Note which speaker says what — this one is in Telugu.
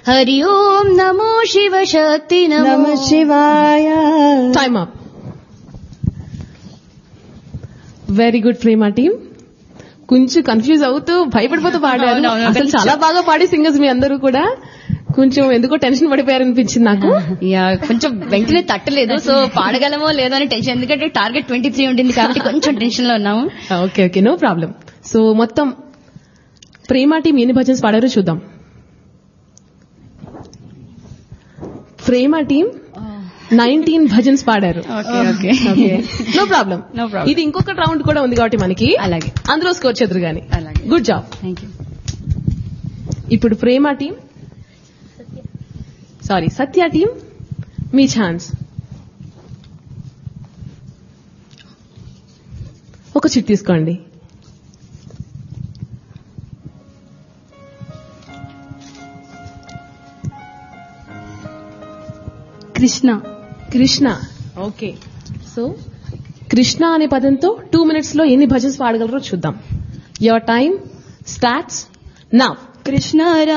Speaker 1: హరి ఓం నమో శివ శక్తి
Speaker 2: నమ
Speaker 1: నమో
Speaker 2: శివాయ
Speaker 3: time up very good Prema team కొంచెం కన్ఫ్యూజ్ అవుతూ భయపడిపోతూ పాడారు
Speaker 1: అవునవును.
Speaker 3: అసలు చాలా బాగా పాడే సింగర్స్ మీ అందరూ కూడా కొంచెం ఎందుకో టెన్షన్ పడిపోయారు అనిపించింది నాకు
Speaker 1: యా కొంచెం వెంటనే తట్టలేదు సో పాడగలమో లేదో అని టెన్షన్ ఎందుకంటే టార్గెట్ ట్వంటీ త్రీ ఉంటుంది కాబట్టి కొంచెం టెన్షన్ లో ఉన్నాము
Speaker 3: okay okay no problem so మొత్తం ప్రేమ టీం ఎన్ని భజన్స్ పాడారో చూద్దాం ప్రేమ టీం నైన్టీన్ భజన్స్ పాడారు
Speaker 1: okay okay
Speaker 3: no problem
Speaker 1: No problem.
Speaker 3: ఇది ఇంకొక రౌండ్ కూడా ఉంది కాబట్టి మనకి
Speaker 1: అలాగే.
Speaker 3: అందులో స్కోర్ చేద్దరు గాని
Speaker 1: అలాగే.
Speaker 3: గుడ్ జాబ్
Speaker 1: థ్యాంక్ యూ
Speaker 3: ఇప్పుడు Prema team sorry Satya team మీ ఛాన్స్ ఒక చిట్ తీసుకోండి
Speaker 2: కృష్ణ
Speaker 3: కృష్ణ ఓకే సో కృష్ణ అనే పదంతో టూ మినిట్స్ లో ఎన్ని భజన్స్ పాడగలరో చూద్దాం యువర్ టైం స్టార్ట్స్ నా
Speaker 2: కృష్ణ